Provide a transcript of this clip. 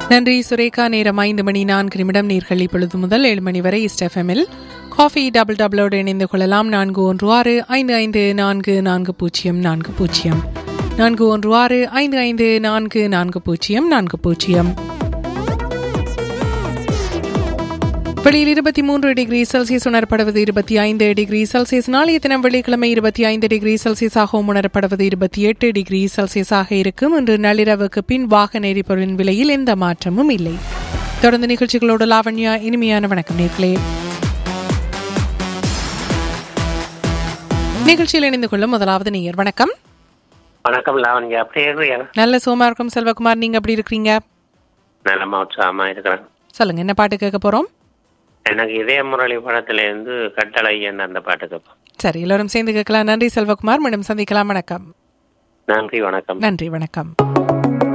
நன்றி சுரேகா நேரம் ஐந்து மணி நான்கு நிமிடம் நீர்கள் இப்பொழுது முதல் ஏழு மணி வரை இஸ்டெஃப்எம்மில் காஃபி டபுள் டபுளோடு இணைந்து கொள்ளலாம் நான்கு ஒன்று ஆறு ஐந்து ஐந்து நான்கு நான்கு பூஜ்ஜியம் நான்கு பூஜ்ஜியம் நான்கு ஒன்று ஆறு ஐந்து ஐந்து நான்கு நான்கு பூஜ்ஜியம் நான்கு பூஜ்ஜியம் வெளியில் இருபத்தி மூன்று டிகிரி செல்சியஸ் உணரப்படுவது இருபத்தி ஐந்து டிகிரி செல்சியஸ் நாளைய தினம் வெள்ளிக்கிழமை இருபத்தி ஐந்து டிகிரி செல்சியஸாகவும் உணரப்படுவது இருபத்தி எட்டு டிகிரி செல்சியஸாக இருக்கும் இன்று நள்ளிரவுக்கு பின் வாகன எரிபொருளின் விலையில் எந்த மாற்றமும் இல்லை தொடர்ந்து நிகழ்ச்சிகளோடு லாவண்யா இனிமையான வணக்கம் நேர்களே நிகழ்ச்சியில் இணைந்து கொள்ளும் முதலாவது நேயர் வணக்கம் வணக்கம் லாவண்யா அப்படி இருக்கிறியா நல்ல சோமா இருக்கும் செல்வகுமார் நீங்க எப்படி இருக்கிறீங்க நலமா உற்சாகமா இருக்கிறேன் சொல்லுங்க என்ன பாட்டு கேட்க போறோம் எனக்கு இதய முரளி படத்துல இருந்து கட்டளை என்ன அந்த பாட்டு கேட்போம் சரி எல்லாரும் சேர்ந்து கேட்கலாம் நன்றி செல்வகுமார் மீண்டும் சந்திக்கலாம் வணக்கம் நன்றி வணக்கம் நன்றி வணக்கம்